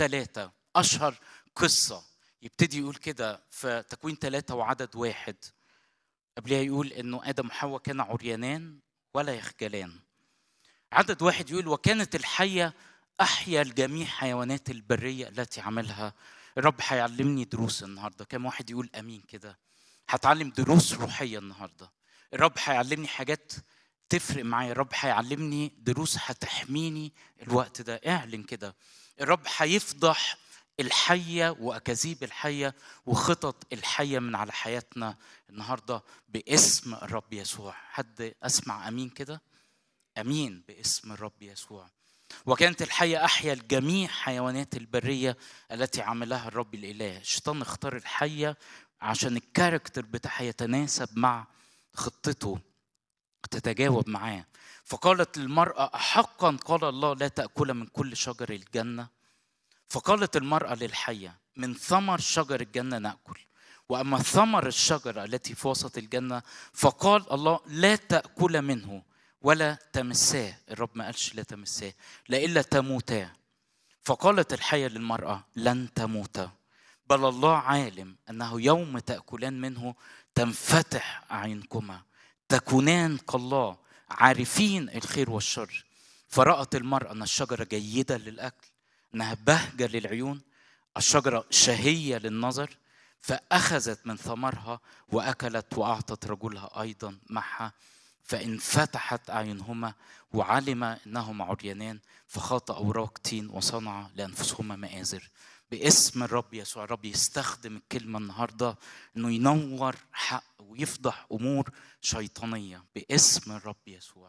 ثلاثة أشهر قصة يبتدي يقول كده في تكوين ثلاثة وعدد واحد قبلها يقول إنه آدم وحواء كانا عريانان ولا يخجلان عدد واحد يقول وكانت الحية أحيا الجميع حيوانات البرية التي عملها الرب هيعلمني دروس النهاردة كم واحد يقول أمين كده هتعلم دروس روحية النهاردة الرب هيعلمني حاجات تفرق معايا الرب هيعلمني دروس هتحميني الوقت ده اعلن كده الرب هيفضح الحية وأكاذيب الحية وخطط الحية من على حياتنا النهاردة باسم الرب يسوع حد أسمع أمين كده أمين باسم الرب يسوع وكانت الحية أحيا الجميع حيوانات البرية التي عملها الرب الإله الشيطان اختار الحية عشان الكاركتر بتاعها يتناسب مع خطته تتجاوب معاه فقالت للمرأة أحقا قال الله لا تأكل من كل شجر الجنة فقالت المرأة للحية من ثمر شجر الجنة نأكل وأما ثمر الشجرة التي في وسط الجنة فقال الله لا تأكل منه ولا تمساه الرب ما قالش لا تمساه لإلا تموتا فقالت الحية للمرأة لن تموتا بل الله عالم أنه يوم تأكلان منه تنفتح أعينكما تكونان كالله عارفين الخير والشر فرأت المرأة أن الشجرة جيدة للأكل أنها بهجة للعيون الشجرة شهية للنظر فأخذت من ثمرها وأكلت وأعطت رجلها أيضا معها فانفتحت أعينهما وعلم أنهما عريانان فخاط أوراق تين وصنع لأنفسهما مآزر باسم الرب يسوع الرب يستخدم الكلمة النهاردة أنه ينور حق ويفضح أمور شيطانية باسم الرب يسوع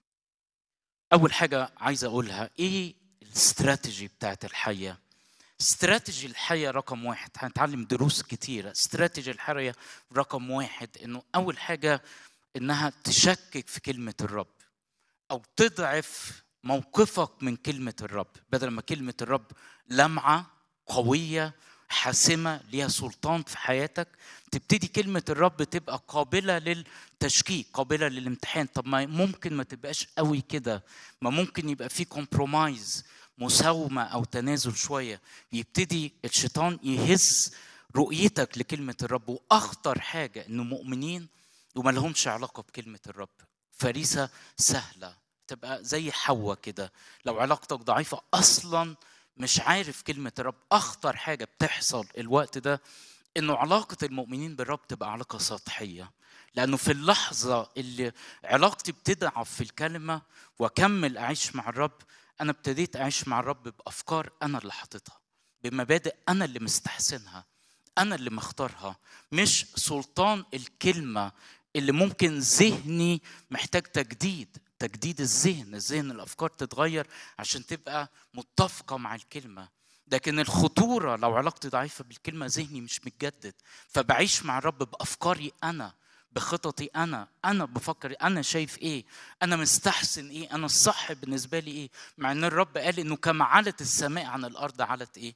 أول حاجة عايز أقولها إيه الاستراتيجي بتاعت الحية استراتيجي الحياة رقم واحد هنتعلم دروس كتيرة استراتيجي الحياة رقم واحد إنه أول حاجة إنها تشكك في كلمة الرب أو تضعف موقفك من كلمة الرب بدل ما كلمة الرب لمعة قوية حاسمة ليها سلطان في حياتك تبتدي كلمة الرب تبقى قابلة للتشكيك قابلة للامتحان طب ما ممكن ما تبقاش قوي كده ما ممكن يبقى في كومبرومايز مساومة أو تنازل شوية يبتدي الشيطان يهز رؤيتك لكلمة الرب وأخطر حاجة إنه مؤمنين وما لهمش علاقة بكلمة الرب فريسة سهلة تبقى زي حواء كده لو علاقتك ضعيفة أصلا مش عارف كلمة الرب أخطر حاجة بتحصل الوقت ده إنه علاقة المؤمنين بالرب تبقى علاقة سطحية لأنه في اللحظة اللي علاقتي بتضعف في الكلمة وأكمل أعيش مع الرب أنا ابتديت أعيش مع الرب بأفكار أنا اللي حاططها بمبادئ أنا اللي مستحسنها أنا اللي مختارها مش سلطان الكلمة اللي ممكن ذهني محتاج تجديد تجديد الذهن الذهن الافكار تتغير عشان تبقى متفقه مع الكلمه لكن الخطوره لو علاقتي ضعيفه بالكلمه ذهني مش متجدد فبعيش مع الرب بافكاري انا بخططي انا انا بفكر انا شايف ايه انا مستحسن ايه انا الصح بالنسبه لي ايه مع ان الرب قال انه كما علت السماء عن الارض علت ايه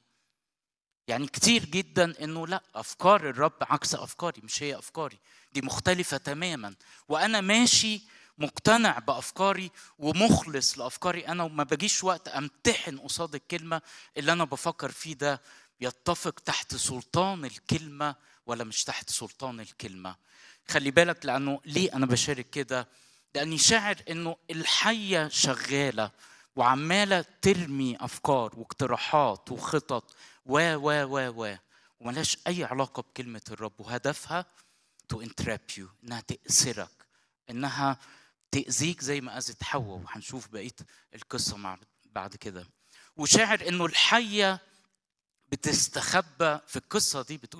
يعني كتير جدا انه لا افكار الرب عكس افكاري مش هي افكاري دي مختلفه تماما وانا ماشي مقتنع بافكاري ومخلص لافكاري انا وما بجيش وقت امتحن قصاد الكلمه اللي انا بفكر فيه ده يتفق تحت سلطان الكلمه ولا مش تحت سلطان الكلمه خلي بالك لانه ليه انا بشارك كده لاني شاعر انه الحيه شغاله وعماله ترمي افكار واقتراحات وخطط و و و و وملهاش اي علاقه بكلمه الرب وهدفها تو انتراب يو انها تاسرك انها تاذيك زي ما اذت حواء وهنشوف بقيه القصه مع بعد كده وشاعر انه الحيه بتستخبى في القصه دي بتقول